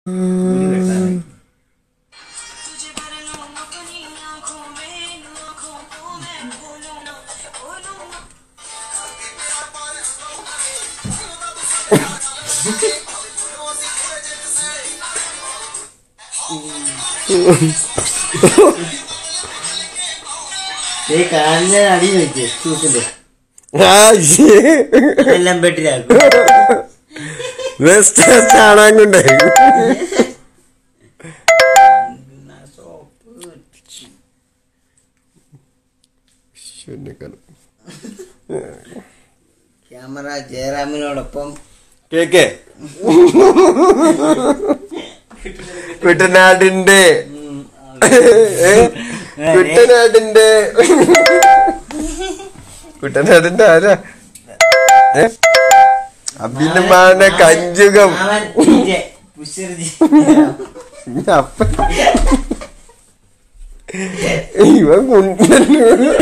तुझे पर लूं अपनी आंखों में इन आंखों को मैं बोलूं ना बोलूं ना ഈ കാലിന്റെ അടി വെച്ച് ഷൂസിന്റെ ആ ശ്ശേ. എല്ലാം പെട്ടിലാക്കും വെസ്റ്റ് ചാണാൻ കൊണ്ടേ ക്യാമറ ജയറാമിനോടൊപ്പം കേക്കേ കുട്ടനാടിന്റെ ഏ? കുട്ടനാടിന്റെ കുട്ടനാടിന്റെ ആരാ ഏ അഭിനമാന കഞ്ചുകം അവൻ DJ, പുഷ്യർജി. അപ്പ ഇവൻ കുണ്ടല്ലോ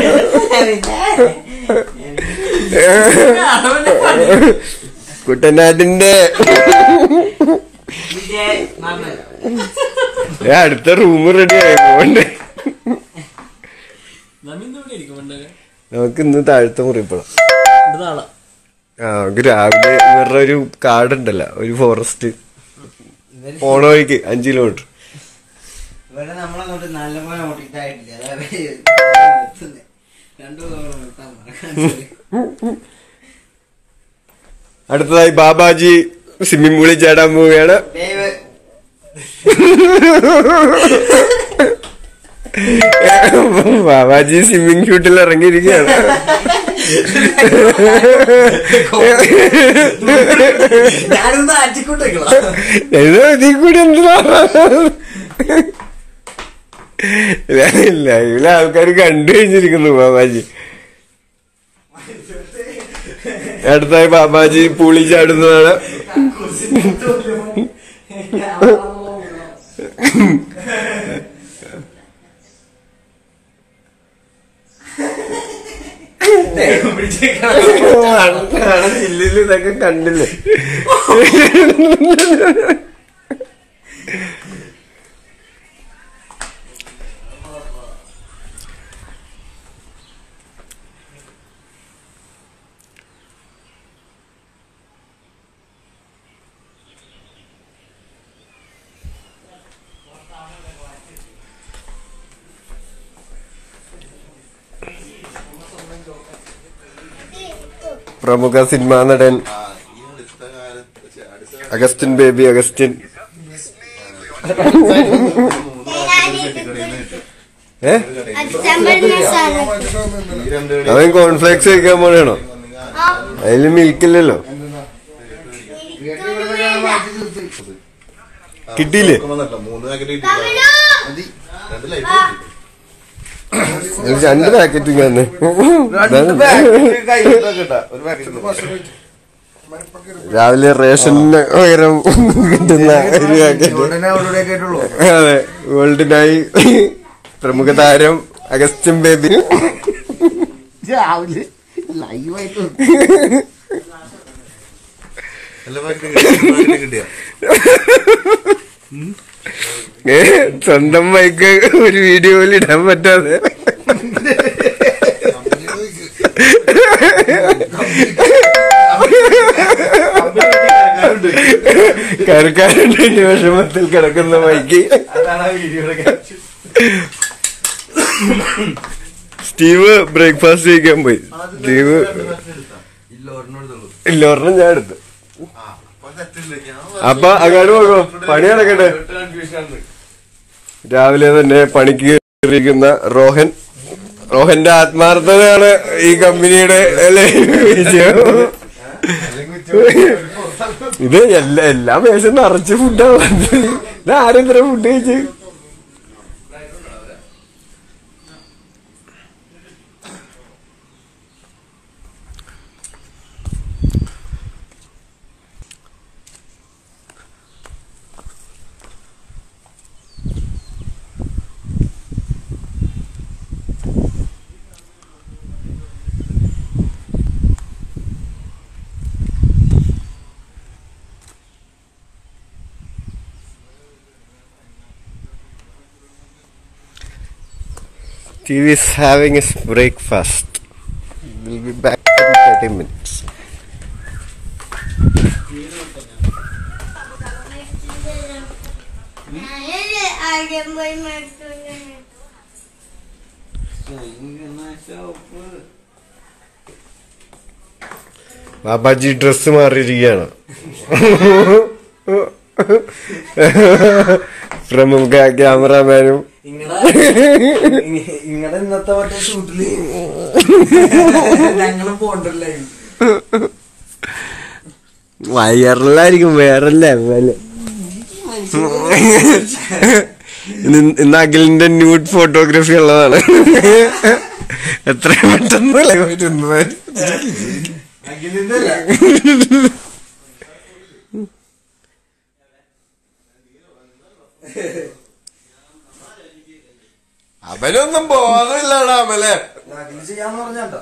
കുട്ടനാടിന്റെ വിജയ് മാമൻ. ഏ, അടുത്ത റൂം റെഡി ആയി പോണ്ടേ നമുക്ക് ഇന്ന് താഴത്തെ മുറിപ്പോളാം ആ നമുക്ക് രാവിലെ ഇവരുടെ ഒരു കാടുണ്ടല്ലോ ഒരു ഫോറസ്റ്റ് ഇവര് പോണ വഴിക്ക് അഞ്ച് കിലോമീറ്റർ ഇവിടെ നമ്മളങ്ങോട്ട് നല്ലപോലെ ഓട്ടിട്ടായിട്ടില്ല അതായത് നിർത്തുന്നെ. രണ്ടു തവണ നിർത്താൻ മറക്കാൻ അടുത്തതായി ബാബാജി സ്വിമ്മിംഗ് പൂളിൽ ചാടാൻ പോവുകയാണ് ദയവ് ബാബാജി സ്വിമ്മിംഗ് ഷൂട്ടിൽ ഇറങ്ങിയിരിക്കുകയാണ് ഞാനൊന്ന് അടിക്കൂട്ടിക്കണം ഏതോ ഇതിൽ കൂടി എന്താ ലൈവിലെ ആൾക്കാർ കണ്ടു കഴിഞ്ഞിരിക്കുന്നു ബാബാജി അടുത്തായി ബാബാജി പൂളി ചാടുന്നതാണ് ജില്ലയിൽ ഇതൊക്കെ കണ്ടില്ലേ പ്രമുഖ സിനിമാ നടൻ അഗസ്റ്റിൻ ബേബി അഗസ്റ്റിൻ ഏ അവൻ കോൺഫ്ലെക്സ് കഴിക്കാൻ പോലെയാണോ അതില് മിൽക്കില്ലല്ലോ കിട്ടിയില്ലേ മൂന്ന് പാക്കറ്റ് കിട്ടിയില്ല. രണ്ട് ലൈറ്റ് കിട്ടി. ഒരു രണ്ട് പാക്കറ്റ് ഞാൻ രാവിലെ റേഷന് പകരം കിട്ടുന്ന ഒരു പാക്കറ്റ് അതെ ഗോൾഡിനായി പ്രമുഖ താരം അഗസ്റ്റിൻ ബേബി രാവിലെ ലൈവായിട്ട് എല്ലാ പാക്കറ്റും കിട്ടി. രണ്ട് പാക്കറ്റ് കിട്ടിയ ഏ, സ്വന്തം മൈക്ക് ഒരു വീഡിയോയിൽ ഇടാൻ പറ്റാതെ കരക്കാരുണ്ട് വിഷമത്തിൽ കിടക്കുന്ന മൈക്ക് സ്റ്റീവ് ബ്രേക്ക്ഫാസ്റ്റ് കഴിക്കാൻ പോയി സ്റ്റീവ് ഇല്ല ഒരെണ്ണം ഞാൻ എടുത്തു അപ്പൊ അങ്ങോട്ട് പോകോ പണി നടക്കട്ടെ രാവിലെ തന്നെ പണിക്ക് കയറിയിരിക്കുന്ന റോഹൻ റോഹന്റെ ആത്മാർത്ഥതയാണ് ഈ കമ്പനിയുടെ അല്ലേ വിജയം ഇത് എല്ലാ എല്ലാ മേശം നിറച്ച് ഫുഡാണ് ഇത് ആരെന്തര ഫുഡ് കഴിച്ച് Steve is having his breakfast. We'll be back in 30 minutes. ഞാനല്ലേ ആദ്യം പോയി മേടിച്ചോണ്ട് ഷോപ്പ് ബാബാജി ഡ്രസ് മാറിയിരിക്കുകയാണ് പ്രമുഖ ക്യാമറാമാനും ഇങ്ങടെ ഇന്നത്തെ മറ്റേ ഷൂട്ടില് ഞങ്ങളും പോണ്ടല്ലേ വയറിലായിരിക്കും വേറെ ലെവല് ഇന്ന് അഖിലിന്റെ ന്യൂഡ് ഫോട്ടോഗ്രാഫി ഉള്ളതാണ് എത്ര പെട്ടെന്ന് വരുന്നത് അഖിലിന്റെ അവനൊന്നും ബോധമില്ലടാ അമലെ അഖില് ചെയ്യാന്ന് പറഞ്ഞാട്ടോ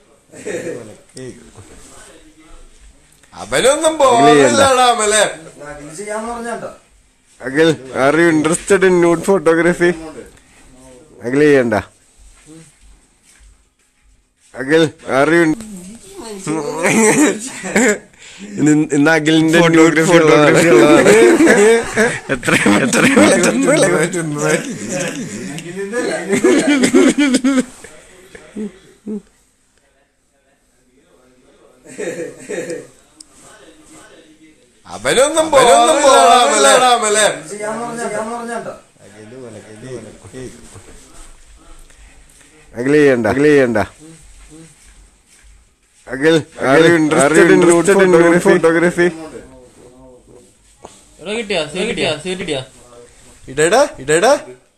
അവനൊന്നും ബോധമില്ലടാ അമലെ അഖില് ചെയ്യാന്ന് പറഞ്ഞാട്ടോ Akhil are you interested in nude photography Akhil ചെയ്യണ്ട അഖിൽ ആർ യു ഇന്ന് അഖിലിന്റെ ഫോട്ടോഗ്രാഫി ഫോട്ടോഗ്രാഫി ഉള്ളതാണ് എത്ര എത്ര പെട്ടെന്ന് അവനൊന്നും ബോധമില്ലടാ അമലെ ചെയ്യാന്ന് പറഞ്ഞാ ചെയ്യാന്ന് പറഞ്ഞാട്ടോ അഖിൽ ചെയ്യണ്ട അഖിൽ ചെയ്യണ്ട Akhil are you interested in photography എവിടെ കിട്ടിയാ സീറ്റ് കിട്ടിയാ സീറ്റ് കിട്ടിയാ ഇടടാ ഇടടാ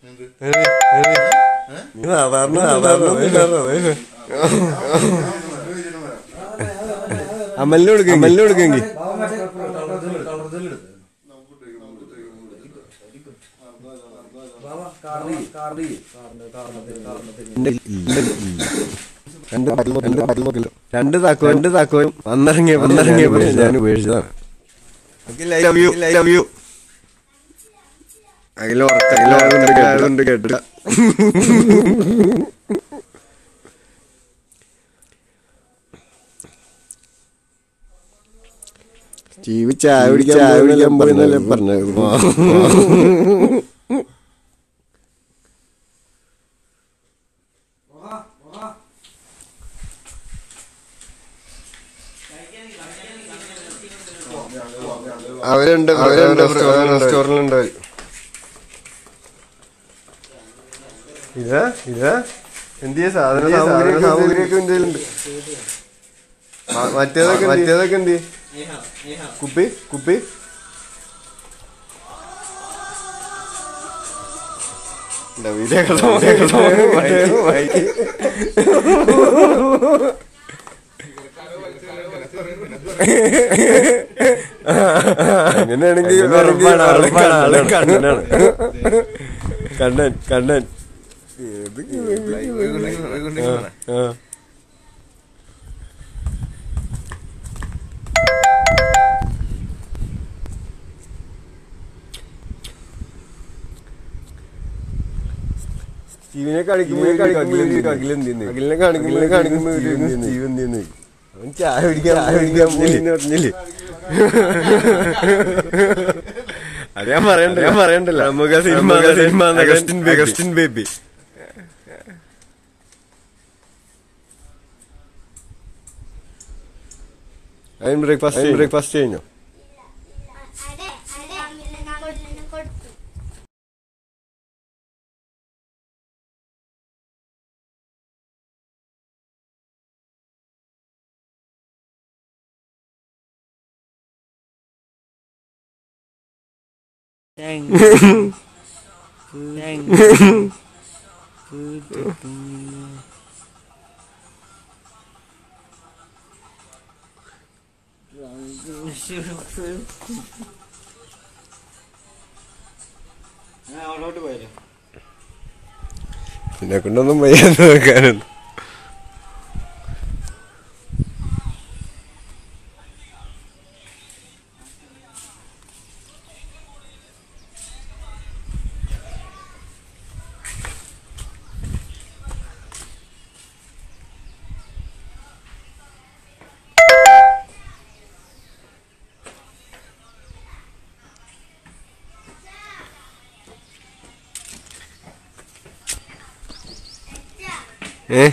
സാധാരണ സാധാരണ അമലിന് കൊടുക്കും അമലിന് കൊടുക്കെങ്കിൽ രണ്ട് താക്കോ രണ്ട് താക്കോയും വന്നിറങ്ങിയ വന്നിറങ്ങിയപ്പോ ഞാൻ ഉപേക്ഷിച്ചതാണ് love you love you Akhila ഉറക്കം കേട്ടില്ല സ്റ്റീവ് ചായ കുടിക്കാൻ ചായ കുടിക്കാൻ പോയെന്നല്ലേ പറഞ്ഞത് അവരുണ്ട് അവരുണ്ട് റെസ്റ്റോറൻറ്റിലുണ്ട് അവര് ഇതാ ഇതാ എന്തിയ സാധന സാമഗ്രി സാമഗ്രിയൊക്കെ എന്തെങ്കിലും മറ്റേതൊക്കെ മറ്റേതൊക്കെ എന്ത് കുപ്പി കുപ്പി അങ്ങനെയാണെങ്കിൽ കണ്ണനാണ് കണ്ണൻ കണ്ണൻ ആ സ്റ്റീവിനെ കാണിക്കുമ്പോൾ കാണിക്കുമ്പോൾ അഖിലെന്തിന്ന് അഖിലിനെ കാണിക്കുമ്പോൾ കാണിക്കുമ്പോൾ സ്റ്റീവ് എന്തിന്ന് അവൻ ചായ പിടിക്കാൻ ചായ പിടിക്കാൻ പോയിന്ന് പറഞ്ഞില്ലേ അത് ഞാൻ പറയണ്ട ഞാൻ പറയണ്ടല്ലോ നമുക്ക് cinema cinema Augustine Augustine baby അതിന് ബ്രേക്ക്ഫാസ്റ്റ് ബ്രേക്ക്ഫാസ്റ്റ് കഴിഞ്ഞോ അതെ അതെ അമിലിനെ കൊടുത്തു കൊടുത്തു അവിടോട്ട് പോയാലോ പിന്നെ കൊണ്ടൊന്നും വയ്യാന്ന് വെക്കാനൊന്നും ഏ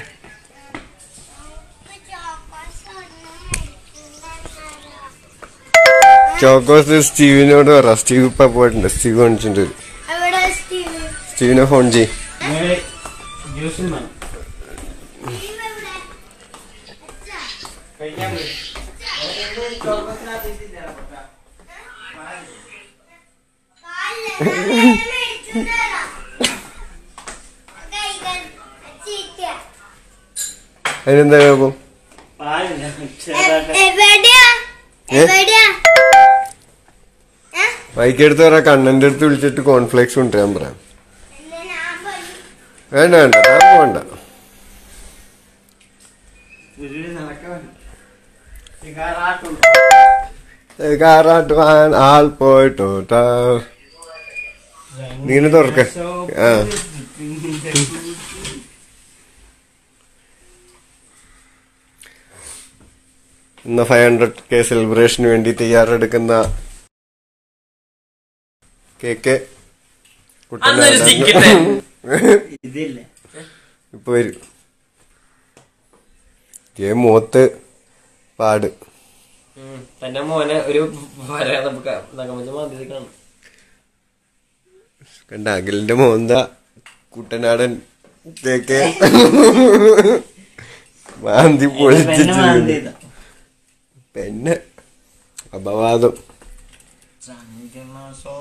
ചോക്കോസ് സ്റ്റീവിനോട് പറ സ്റ്റീവ് ഇപ്പൊ പോയിട്ടുണ്ട് സ്റ്റീവ് കാണിച്ചിട്ടുണ്ട് എവിടെ സ്റ്റീവ് സ്റ്റീവിനെ ഫോൺ ചെയ് ജ്യൂസിൽ വേണം സ്റ്റീവ് എവിടെ അതിനെന്താ കുഴപ്പം പാലില്ല ചെറുതായിട്ട് എവിടെയാ ഏ? എവിടെയാ ഏ? ബൈക്കെടുത്ത് പറ കണ്ണന്റെ അടുത്ത് വിളിച്ചിട്ട് കോൺഫ്ലെക്സ് കൊണ്ടുവരാൻ പറയാം എന്നാ ഞാൻ പോയി. വേണ്ട വേണ്ട താൻ പോണ്ട ഒരു നടക്കാൻ സിഗാറാട്ടുണ്ട് കാറാട്ടുവാൻ ആൾ പോയിട്ടോട്ടാ നീന് തുറക്ക ആ ഇന്ന് ഫൈവ് ഹൺഡ്രഡ് കെ സെലിബ്രേഷന് വേണ്ടി തയ്യാറെടുക്കുന്ന കേക്ക് അന്നൊരു ചിക്കട്ടെ. ഇതില്ലേ ഇപ്പൊ വരും ഏ മുഖത്ത് പാട് തന്റെ മോനെ ഒരു വര നമുക്ക് നഗമത്തെ മാതിരി കാണും കണ്ട അഖിലിന്റെ മോന്ത കുട്ടനാടൻ കേക്ക് മാന്തി പൊളിച്ചു പെണ്ണ് അപവാദം ചങ്കിമാസോ